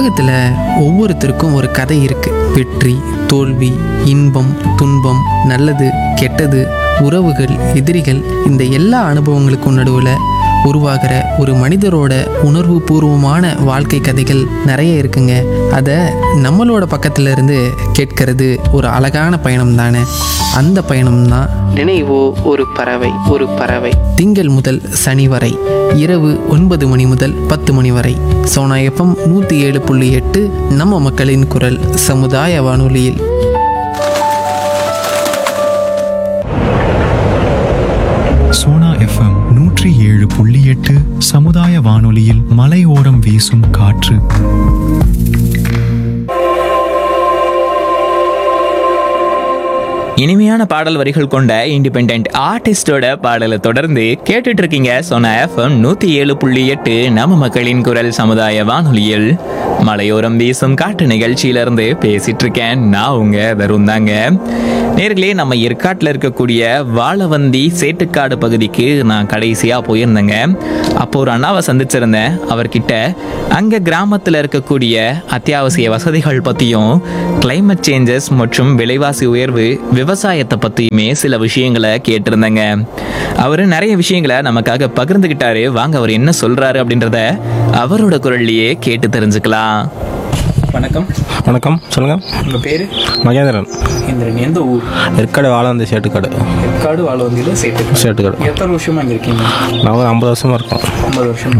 உலகத்தில் ஒவ்வொருத்தருக்கும் ஒரு கதை இருக்கு வெற்றி தோல்வி இன்பம் துன்பம் நல்லது கெட்டது உறவுகள் எதிரிகள் இந்த எல்லா அனுபவங்களுக்கும் நடுவில் உருவாகிற ஒரு மனிதரோட உணர்வு பூர்வமான வாழ்க்கை கதைகள் நிறைய இருக்குங்க அதை நம்மளோட பக்கத்துல இருந்து கேட்கறது ஒரு அழகான பயணம் தானே அந்த பயணம் தான் நினைவோ ஒரு பறவை ஒரு பறவை திங்கள் முதல் சனி வரை இரவு ஒன்பது மணி முதல் பத்து மணி வரை சோனா எஃப்எம் நூற்றி ஏழு புள்ளி எட்டு நம்ம மக்களின் குரல் சமுதாய வானொலியில் சோனா எஃப்எம் நூற்றி ஏழு புள்ளி எட்டு சமுதாய வானொலியில் மலையோரம் வீசும் காற்று இனிமையான பாடல் வரிகள் கொண்ட இண்டிபெண்ட் ஆர்டிஸ்டோட பாடலை தொடர்ந்து கேட்டுட்டு இருக்கீங்க சொன்ன எஃப்எம் நூத்தி ஏழு புள்ளி எட்டு நம்ம மக்களின் குரல் சமுதாய வானொலியில் மலையோரம் வீசும் காட்டு நிகழ்ச்சியிலிருந்து பேசிட்டு இருக்கேன் நான் உங்க தருண் தாங்க நேர்களே நம்ம ஏற்காட்டில் இருக்கக்கூடிய வாழவந்தி சேட்டுக்காடு பகுதிக்கு நான் கடைசியா போயிருந்தேங்க அப்போ ஒரு அண்ணாவை சந்திச்சிருந்தேன் அவர்கிட்ட அங்க கிராமத்தில் இருக்கக்கூடிய அத்தியாவசிய வசதிகள் பத்தியும் climate சேஞ்சஸ் மற்றும் விலைவாசி உயர்வு விவசாயத்தை பத்தியுமே சில விஷயங்களை கேட்டிருந்தேங்க அவரு நிறைய விஷயங்களை நமக்காக பகிர்ந்துகிட்டாரு வாங்க அவர் என்ன சொல்றாரு அப்படின்றத அவரோட குரல்லையே கேட்டு தெரிஞ்சுக்கலாம் வணக்கம் வணக்கம் சொல்லுங்கள் உங்க பேரு மகேந்திரன் இந்திரன் எந்த ஊர் ஏற்காடு வாழாந்தி சேட்டுக்காடு ஏற்காடு வாழவந்தியில சேர்த்து சேட்டுக்காடு எத்தனை வருஷமா இங்க இருக்கீங்க நான் ஒரு ஐம்பது வருஷமா இருக்கோம் ஐம்பது வருஷம்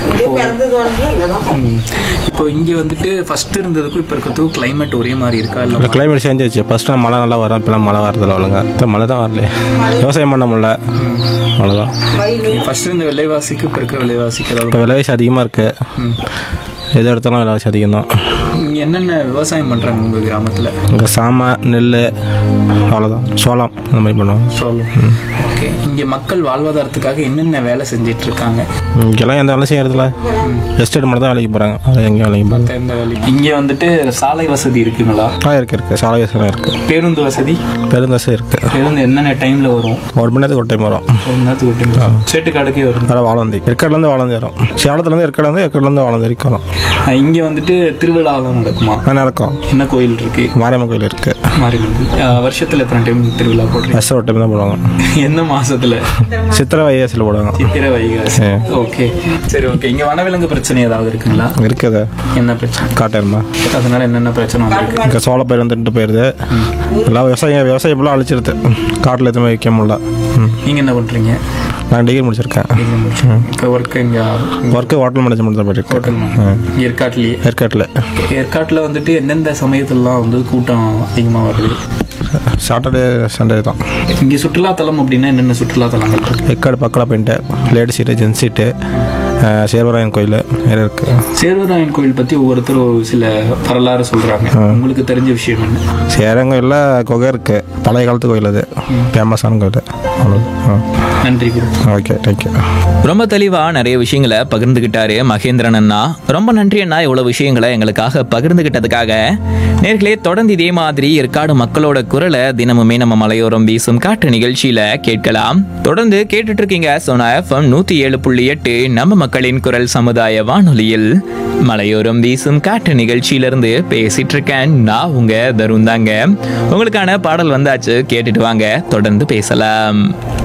இப்போ இங்க வந்துட்டு ஃபர்ஸ்ட் இருந்ததுக்கும் இப்போ இருக்கிறதுக்கும் கிளைமேட் ஒரே மாதிரி இருக்கா இப்போ இல்லை கிளைமேட் சேஞ்ச் ஆச்சு ஃபஸ்ட்டு மழை நல்லா வரும் இப்போலாம் மழை வரதில்ல ஒழுங்கா இப்போ மழை தான் வரலையே விவசாயம் பண்ண முடியல அவ்வளோதான் ஃபர்ஸ்ட் இருந்த விலைவாசிக்கு இப்போ இருக்கிற விலைவாசிக்கு இப்போ ஏதாவது விலைவாசி அதிகமாக இருக்குது எது எடுத்தாலும் விலைவாசி அதிகம் தான் இங்க என்னென்ன விவசாயம் பண்றாங்க உங்க கிராமத்துல இங்கே சாமை நெல் அவ்வளோதான் சோளம் அந்த மாதிரி பண்ணுவோம் சொல்லும் ஓகே இங்க மக்கள் வாழ்வாதாரத்துக்காக என்னென்ன வேலை செஞ்சிட்டு இருக்காங்க இங்கெல்லாம் எந்த வேலை செய்யறதில்ல எஸ்டேட் மட்டும் தான் வேலைக்கு போகிறாங்க அது எங்கேயும் வேலைக்கு போகிறாங்க எந்த வேலை இங்க வந்துட்டு சாலை வசதி இருக்குங்களா ஆ இருக்குது இருக்குது சாலை வசதி இருக்குது பேருந்து வசதி பெருந்தசை இருக்குது பேருந்து என்னென்ன டைம்ல வரும் ஒரு மணி நேரத்துக்கு ஒரு டைம் வரும் ஒரு நேரத்துக்கு ஒரு time. சேட்டுக்காடுக்கே வரும் வேலை வாழந்தி ஏற்காடுலேருந்து வாழந்தி வரும் சேலத்துலேருந்து ஏற்காடு வந்து ஏற்காடுலேருந்து வாழந்தி வரைக்கும் வரும் அஹ் இங்க வந்துட்டு திருவிழாலாம் நடக்குமா ஆ, நடக்கும் என்ன கோயில் இருக்கு மாரியம்மன் கோயில் இருக்குது மாரியம்மன் அஹ் வருஷத்துல எத்தனை டைம் திருவிழா போடுறீங்க வருஷம் ஒரு டைம் தான் போடுவாங்க எந்த மாசத்துல சித்திரை வைகாசியில் போடுவாங்க சித்திரை வைகாசி ஓகே சரி ஓகே இங்க வனவிலங்கு பிரச்சனை ஏதாவது இருக்குங்களா இருக்குது என்ன பிரச்சனை காட்டேருமா அதனால என்னென்ன பிரச்சனை வந்திருக்கு இங்கே சோளப்பயிர் வந்துட்டு போயிடுது எல்லாம் விவசாயம் விவசாயம் ஃபுல்லாக அழிச்சிருது காட்டில் எதுவுமே வைக்க முடியல ம். நீங்க என்ன பண்றீங்க நான் டிகிரி முடிச்சிருக்கேன் இப்போ ஒர்க் இங்க ஒர்க்கு ஹோட்டல் மேனேஜ்மெண்ட் தான் போயிட்டுருக்கேன் இங்க ஏற்காட்டுலயே ஏற்காட்டில் ஏற்காட்டுல வந்துட்டு எந்தெந்த சமயத்துலலாம் வந்து கூட்டம் அதிகமா வருது சாட்டர்டே சண்டே தான் இங்க சுற்றுலா தலம் அப்படின்னா என்னென்ன சுற்றுலா தலங்கள் இருக்கு Yercaud pagoda point lady seat gents seat Servarayan கோயில் நிறைய இருக்குது சேர்வராயன் கோயில் பத்தி ஒவ்வொருத்தரும் ஒரு சில வரலாறு சொல்றாங்க உங்களுக்கு தெரிஞ்ச விஷயம் என்ன சேரங்கோயிலில் குகை இருக்குது பழைய காலத்து கோயில் அது ஃபேமஸான கோயில் அவ்வளோ நன்றி குரு ஓகே தேங்க்யூ ரொம்ப தெளிவா நிறைய விஷயங்களை பகிர்ந்துகிட்டாரு மகேந்திரன் அண்ணா ரொம்ப நன்றி அண்ணா இவ்வளவு விஷயங்களை எங்களுக்காக பகிர்ந்துகிட்டதுக்காக நேர்களே தொடர்ந்து இதே மாதிரி ஏற்காடு மக்களோட குரலை தினமுமே நம்ம மலையோரம் வீசும் காட்டு நிகழ்ச்சியில கேட்கலாம் தொடர்ந்து கேட்டுட்டு இருக்கீங்க சோனா எஃப்எம் நூத்தி ஏழு புள்ளி எட்டு நம்ம மக்களின் குரல் சமுதாய வானொலியில் மலையோரம் வீசும் காட்டு நிகழ்ச்சியிலிருந்து பேசிட்டு இருக்கேன் நான் உங்க தருண் தாங்க உங்களுக்கான பாடல் வந்தாச்சு கேட்டுட்டு வாங்க தொடர்ந்து பேசலாம்